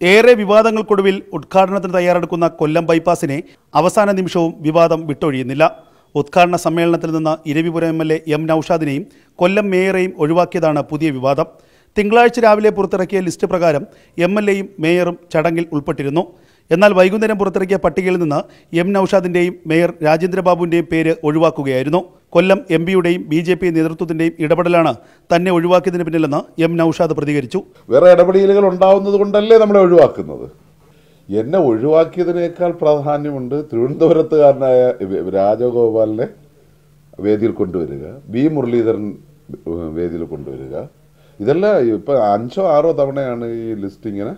ഏറെ വിവാദങ്ങൾക്കൊടുവിൽ ഉദ്ഘാടനത്തിന് തയ്യാറെടുക്കുന്ന കൊല്ലം ബൈപ്പാസിനെ അവസാന നിമിഷവും വിവാദം വിട്ടൊഴിയുന്നില്ല ഉദ്ഘാടന സമ്മേളനത്തിൽ നിന്ന് Eravipuram M L A M നൌഷാദിനെയും കൊല്ലം മേയറെയും ഒഴിവാക്കിയതാണ് പുതിയ വിവാദം തിങ്കളാഴ്ച രാവിലെ പുറത്തിറക്കിയ ലിസ്റ്റ് പ്രകാരം എം എൽ എയും മേയറും ചടങ്ങിൽ ഉൾപ്പെട്ടിരുന്നു എന്നാൽ വൈകുന്നേരം പുറത്തിറക്കിയ പട്ടികയിൽ നിന്ന് എം നൌഷാദിന്റെയും മേയർ രാജേന്ദ്രബാബുവിന്റെയും പേര് ഒഴിവാക്കുകയായിരുന്നു കൊല്ലം എം പിയുടെയും ബി ജെ പി നേതൃത്വത്തിന്റെയും ഇടപെടലാണ് തന്നെ ഒഴിവാക്കിയതിന് പിന്നിലെന്ന് എം നൌഷാദ് പ്രതികരിച്ചു വേറെ ഇടപെടലുകൾ ഉണ്ടാവുന്നത് കൊണ്ടല്ലേ നമ്മളെ ഒഴിവാക്കുന്നത് എന്നെ ഒഴിവാക്കിയതിനേക്കാൾ പ്രാധാന്യമുണ്ട് തിരുവനന്തപുരത്തുകാരനായ വ- രാജഗോപാലിനെ വേദിയിൽ കൊണ്ടുവരിക ബി മുരളീധരൻ ഏഹ്, വേദിയിൽ കൊണ്ടുവരിക ഇതെല്ലാം ഇപ്പം അഞ്ചോ ആറോ തവണയാണ് ഈ ലിസ്റ്റ് ഇങ്ങനെ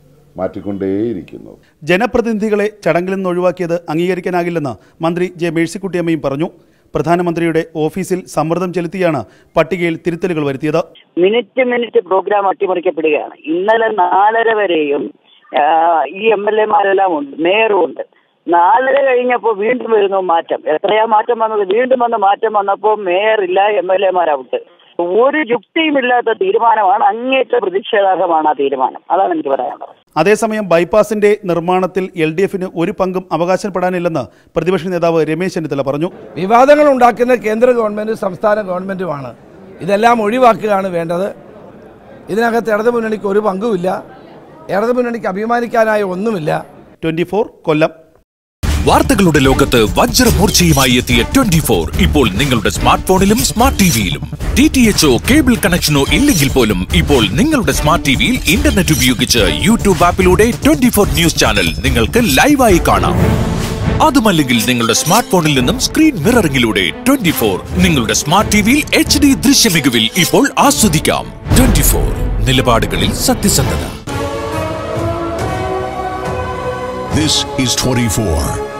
മാറ്റിക്കൊണ്ടേയിരിക്കുന്നത് ജനപ്രതിനിധികളെ ചടങ്ങിൽ നിന്ന് ഒഴിവാക്കിയത് അംഗീകരിക്കാനാകില്ലെന്ന് മന്ത്രി ജെ മേഴ്സിക്കുട്ടിയമ്മയും പറഞ്ഞു പ്രധാനമന്ത്രിയുടെ ഓഫീസിൽ സമ്മർദ്ദം ചെലുത്തിയാണ് പട്ടികയിൽ തിരുത്തലുകൾ വരുത്തിയത് മിനിറ്റ് മിനിറ്റ് പ്രോഗ്രാം അട്ടിമറിക്കപ്പെടുകയാണ് ഇന്നലെ നാലര വരെയും ആ, ഈ എം എൽ എമാരെല്ലാം ഉണ്ട് മേയറും ഉണ്ട് നാലര കഴിഞ്ഞപ്പോൾ വീണ്ടും വരുന്നു മാറ്റം എത്രയാ മാറ്റം വന്നത് വീണ്ടും വന്ന് മാറ്റം വന്നപ്പോൾ മേയർ ഇല്ല എം എൽ എമാർ ഔട്ട് ഒരു യുക്തിയുമില്ലാത്ത തീരുമാനമാണ് അങ്ങേറ്റ പ്രതിഷേധാർഹമാണ് ആ തീരുമാനം അതാണ് എനിക്ക് പറയാനുള്ളത് അതേസമയം ബൈപ്പാസിന്റെ നിർമ്മാണത്തിൽ എൽ ഡി എഫിന് ഒരു പങ്കും അവകാശപ്പെടാനില്ലെന്ന് പ്രതിപക്ഷ നേതാവ് രമേശ് ചെന്നിത്തല പറഞ്ഞു വിവാദങ്ങൾ ഉണ്ടാക്കുന്ന കേന്ദ്ര ഗവൺമെൻറ്റും സംസ്ഥാന ഗവൺമെൻറ്റുമാണ് ഇതെല്ലാം ഒഴിവാക്കുകയാണ് വേണ്ടത് ഇതിനകത്ത് ഇടതു മുന്നണിക്ക് ഒരു പങ്കുമില്ല ഇടതു മുന്നണിക്ക് അഭിമാനിക്കാനായ ഒന്നുമില്ല ട്വന്റി കൊല്ലം വാർത്തകളുടെ ലോകത്ത് വജ്രമൂർച്ചയുമായി എത്തിയ ട്വന്റി ഫോർ ഇപ്പോൾ നിങ്ങളുടെ സ്മാർട്ട് ഫോണിലും സ്മാർട്ട് ടിവിയിലും ഡി ടി എച്ച്ഒ കേബിൾ കണക്ഷനോ ഇല്ലെങ്കിൽ പോലും ഇപ്പോൾ നിങ്ങളുടെ സ്മാർട്ട് ടിവിയിൽ ഇന്റർനെറ്റ് ഉപയോഗിച്ച് യൂട്യൂബ് ആപ്പിലൂടെ ട്വന്റി ഫോർ ന്യൂസ് ചാനൽ നിങ്ങൾക്ക് ലൈവായി കാണാം അതുമല്ലെങ്കിൽ നിങ്ങളുടെ സ്മാർട്ട് ഫോണിൽ നിന്നും സ്ക്രീൻ മിററിംഗിലൂടെ ട്വന്റി ഫോർ നിങ്ങളുടെ സ്മാർട്ട് ടിവിയിൽ എച്ച് ഡി ദൃശ്യമികവിൽ ഇപ്പോൾ ആസ്വദിക്കാം ട്വന്റി ഫോർ നിലപാടുകളിൽ സത്യസന്ധത This is 24.